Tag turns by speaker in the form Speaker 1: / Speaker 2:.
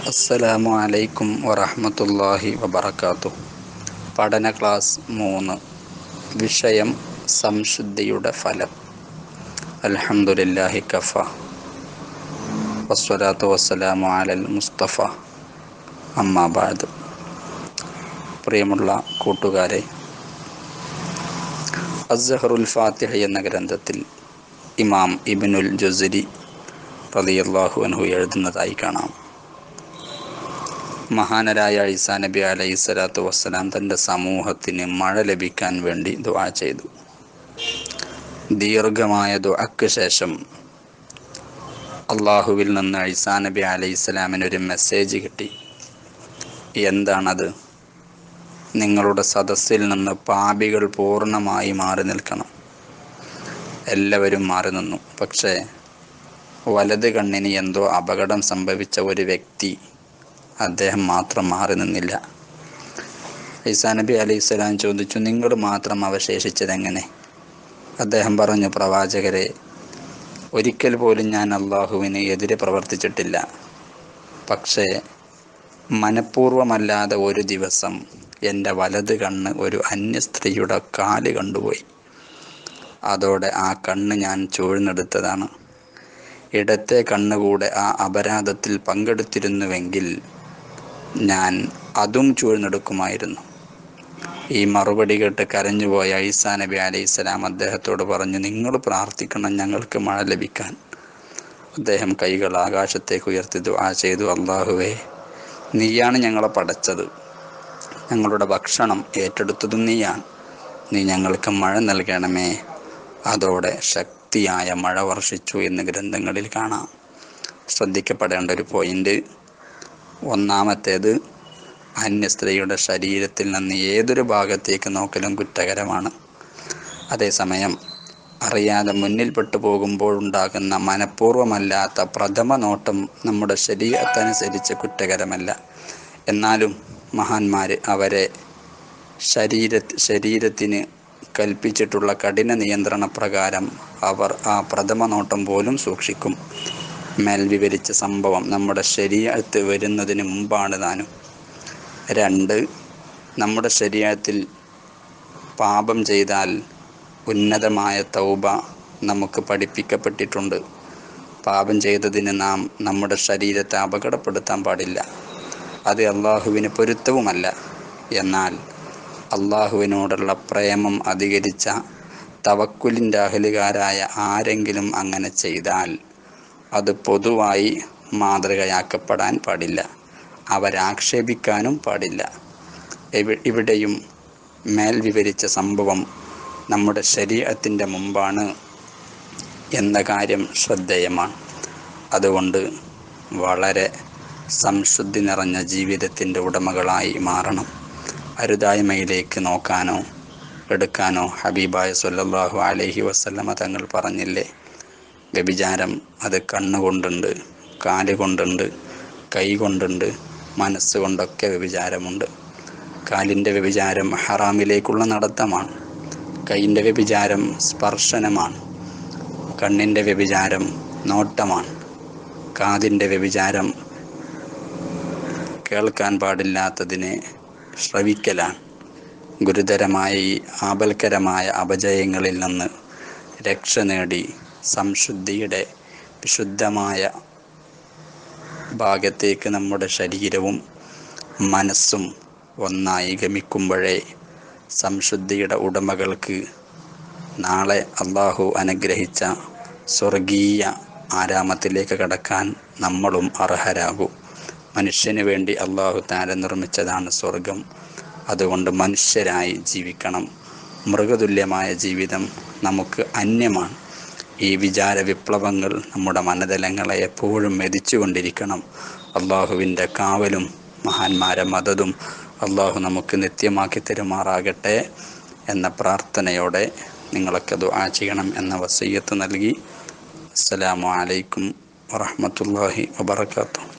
Speaker 1: അസ്സലാമു അലൈക്കും വറഹ്മത്തുള്ളാഹി വബറകാതുഹു പഠന ക്ലാസ് മൂന്ന് വിഷയം സംശുദ്ധിയുടെ ഫലം അൽഹംദുലില്ലാഹി കഫ വസ്സലാത്തു വസ്സലാമു അലൽ മുസ്തഫ അമ്മാ ബഅദ് പ്രിയമുള്ള കൂട്ടുകാരെ അസ്സഹറുൽ ഫാത്തിഹ എന്ന ഗ്രന്ഥത്തിൽ ഇമാം ഇബ്നുൽ ജുസരി റളിയല്ലാഹു അൻഹു എഴുതുന്നതായി കാണാം മഹാനരായ ഈസാ നബി അലൈഹി സ്വലാത്തു വസ്സലാം തൻ്റെ സമൂഹത്തിന് മഴ ലഭിക്കാൻ വേണ്ടി ദുആ ചെയ്തു ദീർഘമായ ദുആക്ക് ശേഷം അള്ളാഹുവിൽ നിന്ന് ഈസാ നബി അലൈഹി സ്വലാമിന് ഒരു മെസ്സേജ് കിട്ടി എന്താണത് നിങ്ങളുടെ സദസ്സിൽ നിന്ന് പാപികൾ പൂർണ്ണമായി മാറി നിൽക്കണം എല്ലാവരും മാറി നിന്നു പക്ഷേ വലത് കണ്ണിന് എന്തോ അപകടം സംഭവിച്ച ഒരു വ്യക്തി അദ്ദേഹം മാത്രം മാറി നിന്നില്ല ഈസാ നബി അലൈഹി സ്വലാം ചോദിച്ചു നിങ്ങൾ മാത്രം അവശേഷിച്ചതെങ്ങനെ അദ്ദേഹം പറഞ്ഞു പ്രവാചകരെ ഒരിക്കൽ പോലും ഞാൻ അള്ളാഹുവിന് എതിരെ പ്രവർത്തിച്ചിട്ടില്ല പക്ഷേ മനഃപൂർവമല്ലാതെ ഒരു ദിവസം എൻ്റെ വലത് കണ്ണ് ഒരു അന്യ സ്ത്രീയുടെ കാല് കണ്ടുപോയി അതോടെ ആ കണ്ണ് ഞാൻ ചൂഴ്ന്നെടുത്തതാണ് ഇടത്തെ കണ്ണുകൂടെ ആ അപരാധത്തിൽ പങ്കെടുത്തിരുന്നുവെങ്കിൽ ഞാൻ അതും ചൂഴ്ന്നെടുക്കുമായിരുന്നു ഈ മറുപടി കേട്ട് കരഞ്ഞുപോയ ഈസാ നബി അലൈഹി സ്വലാം അദ്ദേഹത്തോട് പറഞ്ഞു നിങ്ങൾ പ്രാർത്ഥിക്കണം ഞങ്ങൾക്ക് മഴ ലഭിക്കാൻ അദ്ദേഹം കൈകൾ ആകാശത്തേക്ക് ഉയർത്തി ദുആ ചെയ്തു അള്ളാഹുവേ നീയാണ് ഞങ്ങളെ പടച്ചത് ഞങ്ങളുടെ ഭക്ഷണം ഏറ്റെടുത്തതും നീയാണ് നീ ഞങ്ങൾക്ക് മഴ നൽകണമേ അതോടെ ശക്തിയായ മഴ വർഷിച്ചു എന്ന് ഗ്രന്ഥങ്ങളിൽ കാണാം ശ്രദ്ധിക്കപ്പെടേണ്ട ഒരു പോയിന്റ് ഒന്നാമത്തേത് അന്യ സ്ത്രീയുടെ ശരീരത്തിൽ നിന്ന് ഏതൊരു ഭാഗത്തേക്ക് നോക്കലും കുറ്റകരമാണ് അതേസമയം അറിയാതെ മുന്നിൽപ്പെട്ടു പോകുമ്പോഴുണ്ടാകുന്ന മനഃപൂർവ്വമല്ലാത്ത പ്രഥമ നോട്ടം നമ്മുടെ ശരീരത്തനുസരിച്ച് കുറ്റകരമല്ല എന്നാലും മഹാന്മാർ അവരെ ശരീര ശരീരത്തിന് കൽപ്പിച്ചിട്ടുള്ള കഠിന നിയന്ത്രണ പ്രകാരം അവർ ആ പ്രഥമ നോട്ടം പോലും സൂക്ഷിക്കും മേൽ വിവരിച്ച സംഭവം നമ്മുടെ ശരീരത്ത് വരുന്നതിന് മുമ്പാണ് താനും രണ്ട് നമ്മുടെ ശരീരത്തിൽ പാപം ചെയ്താൽ ഉന്നതമായ തൗബ നമുക്ക് പഠിപ്പിക്കപ്പെട്ടിട്ടുണ്ട് പാപം ചെയ്തതിന് നാം നമ്മുടെ ശരീരത്തെ അപകടപ്പെടുത്താൻ പാടില്ല അത് അള്ളാഹുവിന് പൊരുത്തവുമല്ല എന്നാൽ അള്ളാഹുവിനോടുള്ള പ്രേമം അധികരിച്ച തവക്കുലിൻ്റെ അഹലുകാരായ ആരെങ്കിലും അങ്ങനെ ചെയ്താൽ അത് പൊതുവായി മാതൃകയാക്കപ്പെടാൻ പാടില്ല അവരാക്ഷേപിക്കാനും പാടില്ല ഇവിടെയും മേൽ വിവരിച്ച സംഭവം നമ്മുടെ ശരീരത്തിൻ്റെ മുമ്പാണ് എന്ന കാര്യം ശ്രദ്ധേയമാണ് അതുകൊണ്ട് വളരെ സംശുദ്ധി നിറഞ്ഞ ജീവിതത്തിൻ്റെ ഉടമകളായി മാറണം അരുതായ്മയിലേക്ക് നോക്കാനോ എടുക്കാനോ ഹബീബായ സല്ലല്ലാഹു അലൈഹി വസല്ലമ തങ്ങൾ പറഞ്ഞില്ലേ വ്യഭിചാരം അത് കണ്ണുകൊണ്ടുണ്ട് കാല് കൊണ്ടുണ്ട് കൈ കൊണ്ടുണ്ട് മനസ്സുകൊണ്ടൊക്കെ വ്യഭിചാരമുണ്ട് കാലിൻ്റെ വ്യഭിചാരം ഹറാമിലേക്കുള്ള നടത്തമാണ് കൈയിൻ്റെ വ്യഭിചാരം സ്പർശനമാണ് കണ്ണിൻ്റെ വ്യഭിചാരം നോട്ടമാണ് കാതിൻ്റെ വ്യഭിചാരം കേൾക്കാൻ പാടില്ലാത്തതിനെ ശ്രവിക്കലാണ് ഗുരുതരമായ ഈ ആപൽക്കരമായ അപജയങ്ങളിൽ നിന്ന് രക്ഷ നേടി സംശുദ്ധിയുടെ വിശുദ്ധമായ ഭാഗത്തേക്ക് നമ്മുടെ ശരീരവും മനസ്സും ഒന്നായി ഗമിക്കുമ്പോഴേ സംശുദ്ധിയുടെ ഉടമകൾക്ക് നാളെ അള്ളാഹു അനുഗ്രഹിച്ച സ്വർഗീയ ആരാമത്തിലേക്ക് കടക്കാൻ നമ്മളും അർഹരാകൂ മനുഷ്യന് വേണ്ടി അള്ളാഹു താര നിർമ്മിച്ചതാണ് സ്വർഗം അതുകൊണ്ട് മനുഷ്യരായി ജീവിക്കണം മൃഗതുല്യമായ ജീവിതം നമുക്ക് അന്യമാണ് ഈ വിചാര വിപ്ലവങ്ങൾ നമ്മുടെ മനതലങ്ങളെ എപ്പോഴും മെതിച്ചുകൊണ്ടിരിക്കണം അള്ളാഹുവിൻ്റെ കാവലും മഹാന്മാരെ മതതും അള്ളാഹു നമുക്ക് നിത്യമാക്കി തരുമാറാകട്ടെ എന്ന പ്രാർത്ഥനയോടെ നിങ്ങളൊക്കെ ദുആ ചെയ്യണം എന്ന വസയ്യത്ത് നൽകി അസ്സലാമു അലൈക്കും വറഹ്മത്തുള്ളാഹി വബറകാതുഹു